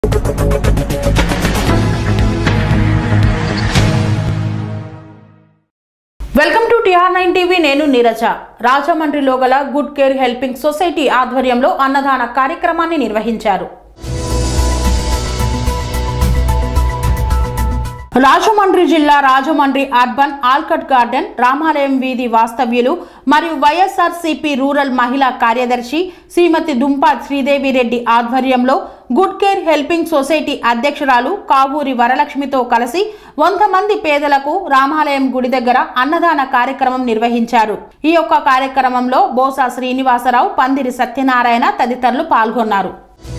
welcome to T R nine TV నేను నీరజ రాజమండ్రిలో గల గుడ్ కేర్ హెల్పింగ్ సొసైటీ ఆధ్వర్యంలో అన్నదాన కార్యక్రమాన్ని నిర్వహించారు రాజమండ్రి జిల్లా రాజమండ్రి అర్బన్ ఆల్కట్ గార్డెన్ రామాలయం వీధి వాస్తవ్యులు మరియు వైఎస్ఆర్ సిపి రూరల్ మహిళా కార్యదర్శి శ్రీమతి దుంపా శ్రీదేవి రెడ్డి ఆధ్వర్యంలో గుడ్ కేర్ హెల్పింగ్ సొసైటీ అధ్యక్షురాలు కావూరి వరలక్ష్మితో కలిసి వంద మంది పేదలకు రామాలయం గుడి దగ్గర అన్నదాన కార్యక్రమం నిర్వహించారు ఈ యొక్క కార్యక్రమంలో బోసా శ్రీనివాసరావు పందిరి సత్యనారాయణ తదితరులు పాల్గొన్నారు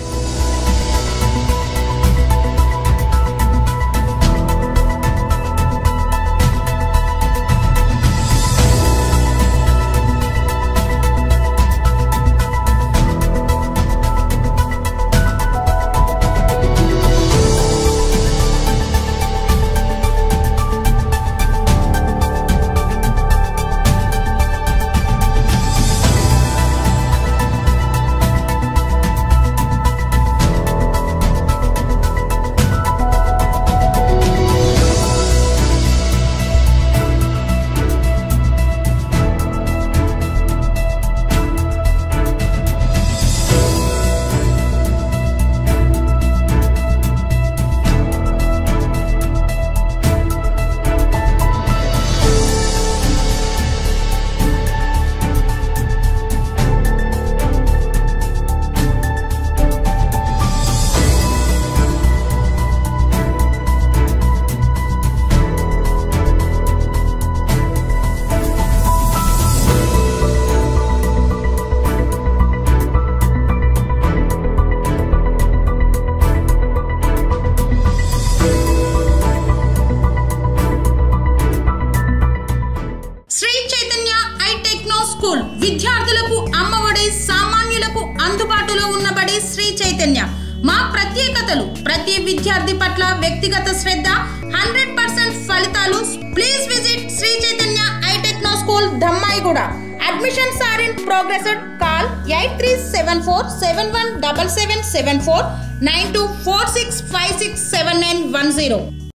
Sri Chaitanya I techno school విద్యార్థులకు అమ్మఒడి సామాన్యులకు అందుబాటులో ఉన్నబడి శ్రీ చైతన్య మా ప్రత్యేకతలు ప్రతి విద్యార్థి పట్ల వ్యక్తిగత శ్రద్ధ హండ్రెడ్ పర్సెంట్ ఫలితాలు please visit Sri Chaitanya I techno school Dammaiguda admissions are in progress call eight three seven four seven one double seven seven four nine two four six five six seven nine one zero